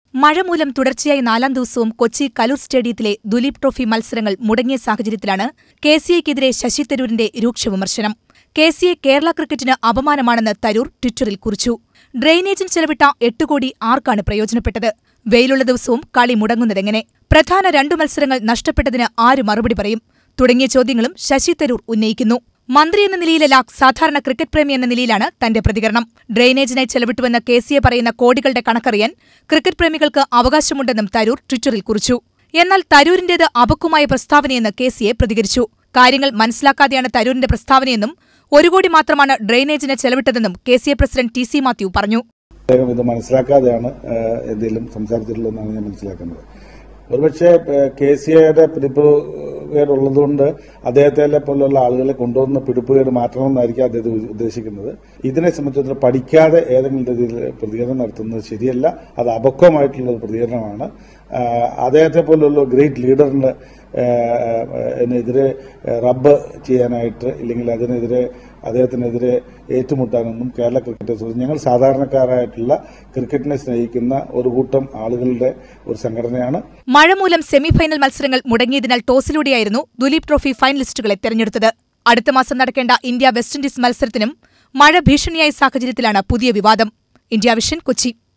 മഴ മൂലം തുടർച്ചയായി നാലാം ദിവസവും കൊച്ചി കലൂർ സ്റ്റേഡിയത്തിലെ ദുലീപ് ട്രോഫി മത്സരങ്ങൾ മുടങ്ങിയ സാഹചര്യത്തിലാണ് കെ സി ഐക്കെതിരെ ശശി തരൂരിന്റെ രൂക്ഷ വിമർശനം കെ സി ഐ കേരള ക്രിക്കറ്റിന് അപമാനമാണെന്ന് തരൂർ ട്വിറ്ററിൽ കുറിച്ചു ഡ്രെയിനേജിന് ചെലവിട്ട എട്ട് കോടി ആർക്കാണ് പ്രയോജനപ്പെട്ടത് വെയിലുള്ള ദിവസവും കളി മുടങ്ങുന്നതെങ്ങനെ പ്രധാന രണ്ടു മത്സരങ്ങൾ നഷ്ടപ്പെട്ടതിന് ആര് മറുപടി പറയും തുടങ്ങിയ ചോദ്യങ്ങളും ശശി തരൂർ ഉന്നയിക്കുന്നു മന്ത്രി എന്ന നിലയിലല്ല സാധാരണ ക്രിക്കറ്റ് പ്രേമി എന്ന നിലയിലാണ് തന്റെ പ്രതികരണം ഡ്രെയിനേജിനായി ചെലവിട്ടുവെന്ന് കെ സിയെ പറയുന്ന കോടികളുടെ കണക്കറിയാൻ ക്രിക്കറ്റ് പ്രേമികൾക്ക് അവകാശമുണ്ടെന്നും തരൂർ ട്വിറ്ററിൽ കുറിച്ചു എന്നാൽ തരൂരിന്റേത് അപക്വമായ പ്രസ്താവനയെന്ന് കെ സിയെ പ്രതികരിച്ചു കാര്യങ്ങൾ മനസ്സിലാക്കാതെയാണ് തരൂരിന്റെ പ്രസ്താവനയെന്നും ഒരു കോടി മാത്രമാണ് ഡ്രെയിനേജിന് ചെലവിട്ടതെന്നും K C A president T C Mathew പറഞ്ഞു അദ്ദേഹം ഇത് മനസ്സിലാക്കാതെയാണ് ഏഹ്, എന്തെങ്കിലും സംസാരിച്ചിട്ടുള്ളതെന്നാണ് ഞാൻ മനസ്സിലാക്കുന്നത് ഒരുപക്ഷെ കെ സി ഐയുടെ പിടിപ്പുകേട് ഉള്ളതുകൊണ്ട് അദ്ദേഹത്തെ പോലുള്ള ആളുകളെ കൊണ്ടുവന്ന് പിടിപ്പുകേട് മാറ്റണമെന്നായിരിക്കും അദ്ദേഹം ഉ- ഉദ്ദേശിക്കുന്നത് ഇതിനെ സംബന്ധിച്ചിടത്തോളം പഠിക്കാതെ ഏതെങ്കിലും രീതിയിൽ പ്രതികരണം നടത്തുന്നത് ശരിയല്ല അത് അപക്വമായിട്ടുള്ള ഒരു പ്രതികരണമാണ് ആഹ്, അദ്ദേഹത്തെ പോലുള്ള ഗ്രേറ്റ് ലീഡറിന് എതിരെ റബ്ബ് ചെയ്യാനായിട്ട് ഇല്ലെങ്കിൽ അതിനെതിരെ അദ്ദേഹത്തിനെതിരെ ഏറ്റുമുട്ടാനൊന്നും കേരള ക്രിക്കറ്റ് അസോസിയേഷൻ ഞങ്ങൾ സാധാരണക്കാരായിട്ടുള്ള ക്രിക്കറ്റിനെ സ്നേഹിക്കുന്ന ഒരു കൂട്ടം ആളുകളുടെ ഒരു സംഘടനയാണ് മഴ മൂലം സെമിഫൈനൽ മത്സരങ്ങൾ മുടങ്ങിയതിനാൽ ടോസിലൂടെയായിരുന്നു ദുലീപ് ട്രോഫി ഫൈനലിസ്റ്റുകളെ തെരഞ്ഞെടുത്തത് അടുത്ത മാസം നടക്കേണ്ട ഇന്ത്യ വെസ്റ്റ് ഇൻഡീസ് മത്സരത്തിനും മഴ ഭീഷണിയായ സാഹചര്യത്തിലാണ് പുതിയ വിവാദം ഇന്ത്യ വിഷൻ കൊച്ചി